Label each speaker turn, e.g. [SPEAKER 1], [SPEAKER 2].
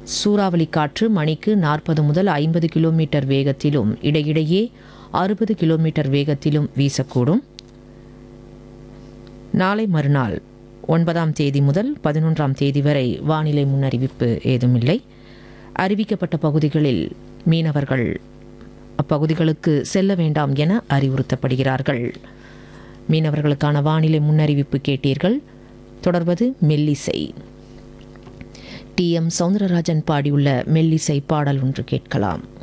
[SPEAKER 1] சூறாவளி காற்று மணிக்கு நாற்பது முதல் ஐம்பது கிலோமீட்டர் வேகத்திலும் இடையிடையே அறுபது கிலோமீட்டர் வேகத்திலும் வீசக்கூடும் நாளை மறுநாள் ஒன்பதாம் தேதி முதல் பதினொன்றாம் தேதி வரை வானிலை முன்னறிவிப்பு ஏதுமில்லை அறிவிக்கப்பட்ட பகுதிகளில் மீனவர்கள் அப்பகுதிகளுக்கு செல்ல வேண்டாம் என அறிவுறுத்தப்படுகிறார்கள் மீனவர்களுக்கான வானிலை முன்னறிவிப்பு கேட்டீர்கள் தொடர்வது மெல்லிசை டி எம் சவுந்தரராஜன் பாடியுள்ள மெல்லிசை பாடல் ஒன்று கேட்கலாம்